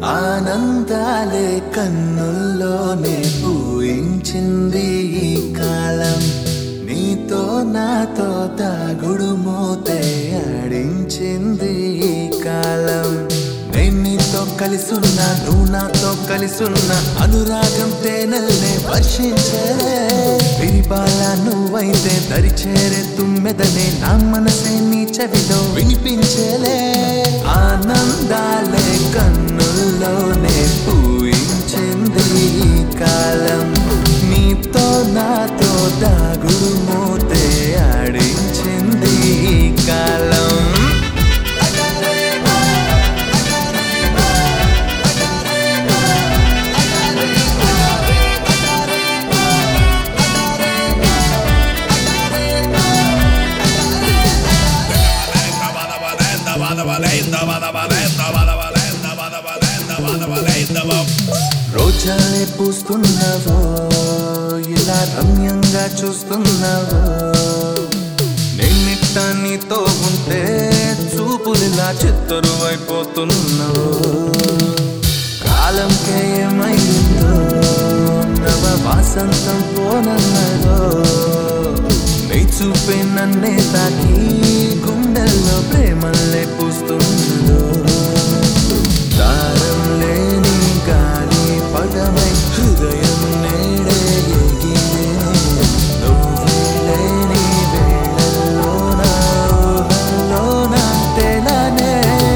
ఆనందాలే కన్నుల్లోనే పూయించింది ఈ కాలం నీతో నాతో తాగుడు మూతే ఆడించింది ఈ కాలం నేను నీతో కలిసున్నా నువ్వు నాతో కలిసున్నా అనురాగం తేనెల్నే వర్షించలే విరిపాల నువ్వైతే దరిచేరే తుమ్మెదనే నా మనసే నీ చెవిలో వినిపించలే ఆనందాలే కన్నుల్లోనే పూయించింది ఈ కాలం నీతో నాతో దాగుడు మూతే ఆడించింది ఈ కాలం రోజాలే పూస్తున్నావో ఇలా రమ్యంగా చూస్తున్నావో నిన్నిట్ట నీతో ఉంటే చూపులిలా చిత్తరు అయిపోతున్నావు కాలంకే ఏమైందో నవ వాసంతం పోనన్నదో నీ చూపే నన్నే తాకి గుండెల్లో ప్రేమల్లే పూస్తున్నదో దారం లేని గాలి పదమై హృదయం నేడే ఎగిరే నువ్వే లేని వేళల్లోన ఊహల్లోన తెలనే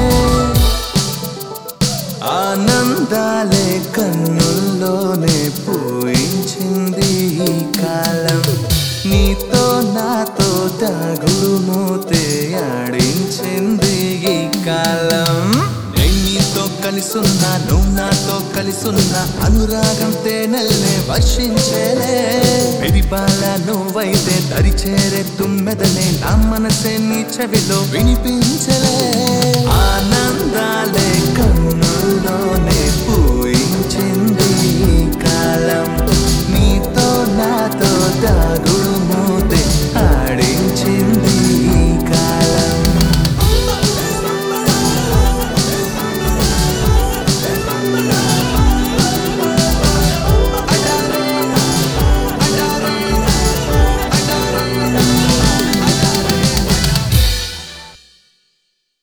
ఆనందాలే కన్నుల్లోనే పూయించింది ఈ కాలం నీతో నాతో దాగుడు మూతే ఆడించింది ఈ కాలం నేను నీతో కలిసున్నా నువ్వు నాతో కలిసున్నా అనురాగం తేనెల్నే వర్షించేలే విరిపాల నువ్వైతే దరిచేరే తుమ్మెదనే నా మనసే నీ చెవిలో వినిపించలే ఆనందాలే కన్నుల్లోనే పూయించింది ఈ కాలం నీతో నాతో దాగు